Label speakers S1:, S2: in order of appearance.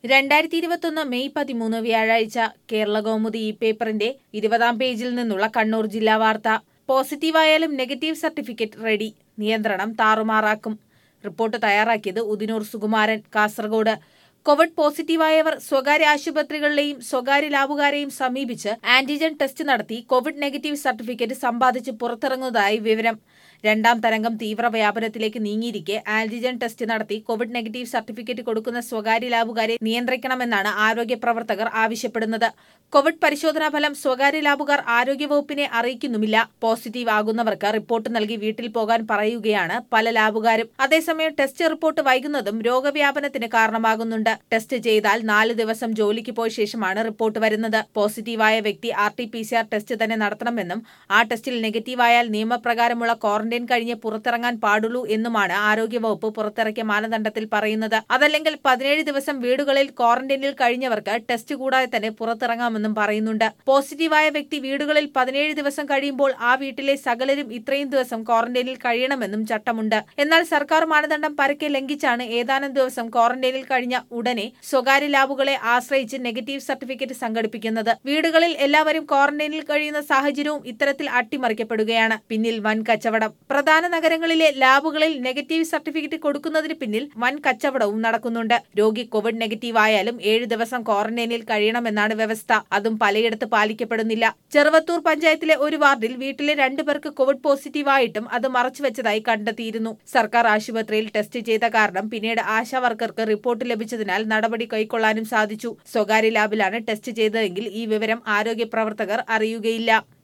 S1: രണ്ടായിരത്തി ഇരുപത്തൊന്ന് മെയ് പതിമൂന്ന് വ്യാഴാഴ്ച കേരള കൗമുദി ഈ പേപ്പറിന്റെ ഇരുപതാം പേജിൽ നിന്നുള്ള കണ്ണൂർ ജില്ലാ വാർത്ത പോസിറ്റീവായാലും നെഗറ്റീവ് സർട്ടിഫിക്കറ്റ് റെഡി നിയന്ത്രണം താറുമാറാക്കും റിപ്പോർട്ട് തയ്യാറാക്കിയത് ഉദിനൂർ സുകുമാരൻ കാസർഗോഡ് കോവിഡ് പോസിറ്റീവായവർ സ്വകാര്യ ആശുപത്രികളിലെയും സ്വകാര്യ ലാബുകാരെയും സമീപിച്ച് ആന്റിജൻ ടെസ്റ്റ് നടത്തി കോവിഡ് നെഗറ്റീവ് സർട്ടിഫിക്കറ്റ് സമ്പാദിച്ച് പുറത്തിറങ്ങുന്നതായി വിവരം രണ്ടാം തരംഗം തീവ്ര വ്യാപനത്തിലേക്ക് നീങ്ങിയിരിക്കെ ആന്റിജൻ ടെസ്റ്റ് നടത്തി കോവിഡ് നെഗറ്റീവ് സർട്ടിഫിക്കറ്റ് കൊടുക്കുന്ന സ്വകാര്യ ലാബുകാരെ നിയന്ത്രിക്കണമെന്നാണ് ആരോഗ്യ പ്രവർത്തകർ ആവശ്യപ്പെടുന്നത് കോവിഡ് പരിശോധനാ ഫലം സ്വകാര്യ ലാബുകാർ ആരോഗ്യവകുപ്പിനെ അറിയിക്കുന്നുമില്ല പോസിറ്റീവ് ആകുന്നവർക്ക് റിപ്പോർട്ട് നൽകി വീട്ടിൽ പോകാൻ പറയുകയാണ് പല ലാബുകാരും അതേസമയം ടെസ്റ്റ് റിപ്പോർട്ട് വൈകുന്നതും രോഗവ്യാപനത്തിന് കാരണമാകുന്നുണ്ട് ടെസ്റ്റ് ചെയ്താൽ നാല് ദിവസം ജോലിക്ക് പോയ ശേഷമാണ് റിപ്പോർട്ട് വരുന്നത് പോസിറ്റീവായ വ്യക്തി R T P C R test തന്നെ നടത്തണമെന്നും ആ ടെസ്റ്റിൽ നെഗറ്റീവായാൽ നിയമപ്രകാരമുള്ള ക്വാറന്റൈൻ കഴിഞ്ഞ് പുറത്തിറങ്ങാൻ പാടുള്ളൂ എന്നുമാണ് ആരോഗ്യവകുപ്പ് പുറത്തിറക്കിയ മാനദണ്ഡത്തിൽ പറയുന്നത് അതല്ലെങ്കിൽ പതിനേഴ് ദിവസം വീടുകളിൽ ക്വാറന്റൈനിൽ കഴിഞ്ഞവർക്ക് ടെസ്റ്റ് കൂടാതെ തന്നെ പുറത്തിറങ്ങാമെന്നും പറയുന്നുണ്ട് പോസിറ്റീവായ വ്യക്തി വീടുകളിൽ പതിനേഴ് ദിവസം കഴിയുമ്പോൾ ആ വീട്ടിലെ സകലരും ഇത്രയും ദിവസം ക്വാറന്റൈനിൽ കഴിയണമെന്നും ചട്ടമുണ്ട് എന്നാൽ സർക്കാർ മാനദണ്ഡം പരക്കെ ലംഘിച്ചാണ് ഏതാനും ദിവസം ക്വാറന്റൈനിൽ കഴിഞ്ഞ ഉടനെ സ്വകാര്യ ലാബുകളെ ആശ്രയിച്ച് നെഗറ്റീവ് സർട്ടിഫിക്കറ്റ് സംഘടിപ്പിക്കുന്നത് വീടുകളിൽ എല്ലാവരും ക്വാറന്റൈനിൽ കഴിയുന്ന സാഹചര്യവും ഇത്തരത്തിൽ അട്ടിമറിക്കപ്പെടുകയാണ് പിന്നിൽ വൻ കച്ചവടം പ്രധാന നഗരങ്ങളിലെ ലാബുകളിൽ നെഗറ്റീവ് സർട്ടിഫിക്കറ്റ് കൊടുക്കുന്നതിന് പിന്നിൽ വൻ കച്ചവടവും നടക്കുന്നുണ്ട് രോഗി കോവിഡ് നെഗറ്റീവ് ആയാലും ഏഴ് ദിവസം ക്വാറന്റൈനിൽ കഴിയണമെന്നാണ് വ്യവസ്ഥ അതും പലയിടത്ത് പാലിക്കപ്പെടുന്നില്ല ചെറുവത്തൂർ പഞ്ചായത്തിലെ ഒരു വാർഡിൽ വീട്ടിലെ രണ്ടു പേർക്ക് കോവിഡ് പോസിറ്റീവ് ആയിട്ടും അത് മറച്ചുവെച്ചതായി കണ്ടെത്തിയിരുന്നു സർക്കാർ ആശുപത്രിയിൽ ടെസ്റ്റ് ചെയ്ത കാരണം പിന്നീട് ആശാ വർക്കർക്ക് റിപ്പോർട്ട് ലഭിച്ചതിനാൽ നടപടി കൈക്കൊള്ളാനും സാധിച്ചു സ്വകാര്യ ലാബിലാണ് ടെസ്റ്റ് ചെയ്തതെങ്കിൽ ഈ വിവരം ആരോഗ്യ പ്രവർത്തകർ അറിയുകയില്ല